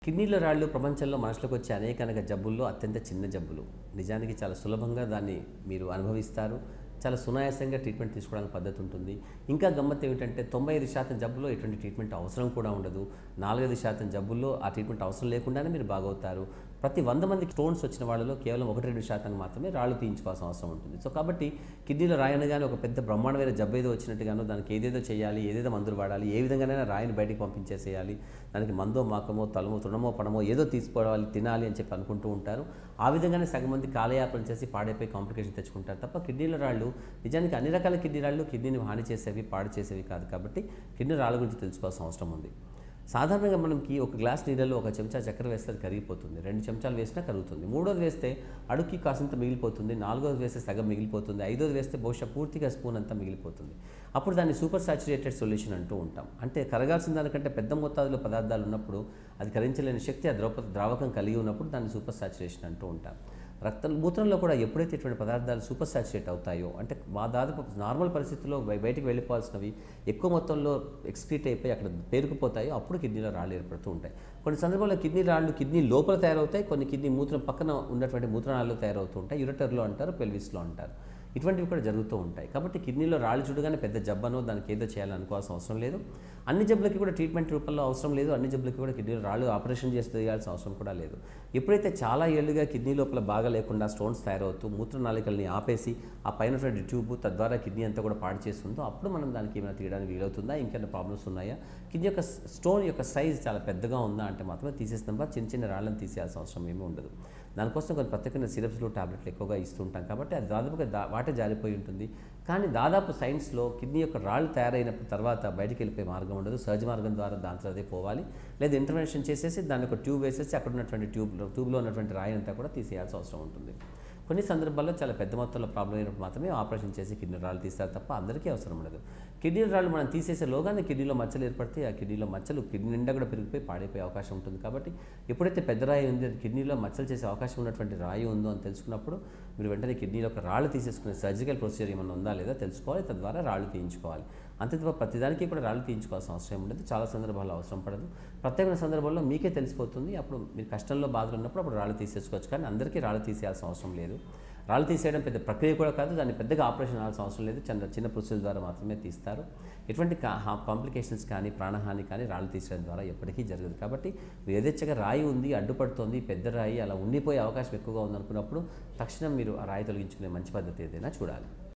కిడ్నీల రాళ్ళు ప్రపంచంలో మనుషులకు వచ్చే అనేక అనేక జబ్బుల్లో అత్యంత చిన్న జబ్బులు నిజానికి చాలా సులభంగా దాన్ని మీరు అనుభవిస్తారు చాలా సునాయాసంగా ట్రీట్మెంట్ తీసుకోవడానికి పద్ధతి ఉంటుంది ఇంకా గమ్మత్ ఏమిటంటే తొంభై ఐదు శాతం జబ్బుల్లో ఎటువంటి ట్రీట్మెంట్ అవసరం కూడా ఉండదు నాలుగైదు శాతం జబ్బుల్లో ఆ ట్రీట్మెంట్ అవసరం లేకుండానే మీరు బాగవుతారు ప్రతి వంద మందికి స్టోన్స్ వచ్చిన వాళ్ళలో కేవలం ఒకటి రెండు శాతం మాత్రమే రాళ్ళు తీయించుకోవాల్సిన అవసరం ఉంటుంది సో కాబట్టి కిడ్నీలో రాయనగానే ఒక పెద్ద బ్రహ్మాండమైన జబ్బు ఏదో వచ్చినట్టుగానో దానికి ఏదేదో చేయాలి ఏదేదో మందులు వాడాలి ఏ విధంగానైనా రాయిని బయటికి పంపించేసేయాలి దానికి మందో మాకమో తలమో తృణమో పడమో ఏదో తీసుకోవాలి తినాలి అని చెప్పి అనుకుంటూ ఉంటారు ఆ విధంగానే సగం మంది కాలయాపన చేసి పాడైపోయి కాంప్లికేషన్ తెచ్చుకుంటారు తప్ప కిడ్నీల రాళ్ళు నిజానికి అన్ని రకాల కిడ్నీ రాళ్ళు కిడ్నీని హాని చేసేవి పాడు చేసేవి కాదు కాబట్టి కిడ్నీ రాళ్ళ గురించి తెలుసుకోవాల్సిన అవసరం ఉంది సాధారణంగా మనకి ఒక గ్లాస్ నీళ్ళలో ఒక చెంచా చక్కెర వేస్తే అది కరిగిపోతుంది రెండు చెంచాలు వేసినా కరుగుతుంది మూడోది వేస్తే అడుక్కి కాసింత మిగిలిపోతుంది నాలుగోది వేస్తే సగం మిగిలిపోతుంది ఐదోది వేస్తే బహుశా పూర్తిగా స్పూన్ అంతా మిగిలిపోతుంది అప్పుడు దాన్ని సూపర్ సాచురేటెడ్ సొల్యూషన్ అంటూ ఉంటాం అంటే కరగాల్సిన దానికంటే పెద్ద మోతాదులో పదార్థాలు ఉన్నప్పుడు అది కరించలేని శక్తి ఆ ద్రవ ద్రావకం కలిగి ఉన్నప్పుడు దాన్ని సూపర్ సాచురేషన్ అంటూ ఉంటాం రక్త మూత్రంలో కూడా ఎప్పుడైతే ఇటువంటి పదార్థాలు సూపర్ సాచురేట్ అవుతాయో అంటే మా దాదాపు నార్మల్ పరిస్థితుల్లో బయ- బయటికి వెళ్ళిపోవాల్సినవి ఎక్కువ మొత్తంలో ఎక్స్క్రీట్ అయిపోయి అక్కడ పేరుకుపోతాయో అప్పుడు కిడ్నీలో రాళ్ళు ఏర్పడుతూ ఉంటాయి కొన్ని సందర్భాల్లో కిడ్నీ రాళ్ళు కిడ్నీ లోపల తయారవుతాయి కొన్ని కిడ్నీ మూత్రం పక్కన ఉన్నటువంటి మూత్రనాళాల్లో తయారవుతూ ఉంటాయి యురటర్లో అంటారు పెల్విస్లో అంటారు ఇటువంటివి కూడా జరుగుతూ ఉంటాయి కాబట్టి కిడ్నీలో రాళ్ళు చూడగానే పెద్ద జబ్బనో దానికి ఏదో చేయాలని అనుకోవాల్సిన అవసరం లేదు అన్ని జబ్బులకి కూడా ట్రీట్మెంట్ రూపంలో అవసరం లేదు అన్ని జబ్బులకి కూడా కిడ్నీలో రాళ్ళు ఆపరేషన్ చేసి తీయాల్సిన అవసరం కూడా లేదు ఎప్పుడైతే చాలా ఏళ్ళుగా కిడ్నీ లోపల బాగా లేకుండా స్టోన్స్ తయారవుతూ మూత్రనాళికల్ని ఆపేసి ఆ పైన ఉన్నటువంటి ట్యూబ్ తద్వారా కిడ్నీ అంతా కూడా పాడు చేస్తుందో అప్పుడు మనం దానికి ఏమైనా తీయడానికి వీలవుతుందా ఇంకేమైనా ప్రాబ్లమ్స్ ఉన్నాయా కిడ్నీ యొక్క స్టోన్ యొక్క సైజ్ చాలా పెద్దగా ఉందా అంటే మాత్రమే తీసేస్తాం బట్ చిన్న చిన్న రాళ్ళని తీసేయాల్సిన అవసరం ఏమీ ఉండదు దానికోసం కొన్ని ప్రత్యేకమైన సిరప్స్లు టాబ్లెట్లు ఎక్కువగా ఇస్తుంటాం కాబట్టి అది దాదాపుగా దా వాటే జారిపోయి ఉంటుంది కానీ దాదాపు సైన్స్లో కిడ్నీ యొక్క రాళ్ళు తయారైనప్పుడు తర్వాత బయటికి వెళ్ళిపోయే మార్గం ఉండదు సహజ మార్గం ద్వారా దాంట్లో అదే పోవాలి లేదా ఇంటర్వెన్షన్ చేసేసి దాన్ని ఒక ట్యూబ్ వేసేసి అక్కడ ఉన్నటువంటి ట్యూబ్లో ట్యూబ్లో ఉన్నటువంటి రాయి అంతా కూడా తీసేయాల్సిన అవసరం ఉంటుంది కొన్ని సందర్భాల్లో చాలా పెద్ద మొత్తంలో ప్రాబ్లం అయినప్పుడు మాత్రమే ఆపరేషన్ చేసి కిడ్నీ రాళ్ళు తీస్తారు తప్ప అందరికీ అవసరం ఉండదు కిడ్నీ రాళ్ళు మనం తీసేసే లోగానే కిడ్నీలో మచ్చలు ఏర్పడితే ఆ కిడ్నీలో మచ్చలు కిడ్నీ నిండా కూడా పెరిగిపోయి పాడైపోయే అవకాశం ఉంటుంది కాబట్టి ఎప్పుడైతే పెద్ద రాయి ఉంది అది కిడ్నీలో మచ్చలు చేసే అవకాశం ఉన్నటువంటి రాయి ఉందో అని తెలుసుకున్నప్పుడు మీరు వెంటనే కిడ్నీలో ఒక రాళ్ళు తీసేసుకునే సర్జికల్ ప్రొసీజర్ ఏమైనా ఉందా లేదా తెలుసుకోవాలి తద్వారా రాళ్ళు తీయించుకోవాలి అంతే తప్ప ప్రతిదానికి కూడా రాళ్ళు తీయించుకోవాల్సిన అవసరం ఏమి ఉండదు చాలా సందర్భాల్లో అవసరం పడదు ప్రత్యేకమైన సందర్భాల్లో మీకే తెలిసిపోతుంది అప్పుడు మీరు కష్టంలో బాధలు ఉన్నప్పుడు అప్పుడు రాళ్ళు తీసేసుకోవచ్చు కానీ అందరికీ రాళ్ళు తీసేయాల్సిన అవసరం లేదు రాళ్ళు తీసేయడం పెద్ద ప్రక్రియ కూడా కాదు దాన్ని పెద్దగా ఆపరేషన్ అవ్వాల్సిన అవసరం లేదు చిన్న చిన్న ప్రొసీజర్ ద్వారా మాత్రమే తీస్తారు ఎటువంటి కాంప్లికేషన్స్ కానీ ప్రాణహాని కానీ రాళ్ళు తీసేయడం ద్వారా ఎప్పటికీ జరగదు కాబట్టి మీరు యథేచ్ఛగా రాయి ఉంది అడ్డుపడుతోంది పెద్ద రాయి అలా ఉండిపోయే అవకాశం ఎక్కువగా ఉందనుకున్నప్పుడు తక్షణం మీరు ఆ రాయి తొలగించుకునే మంచి పద్ధతి ఏదైనా చూడాలి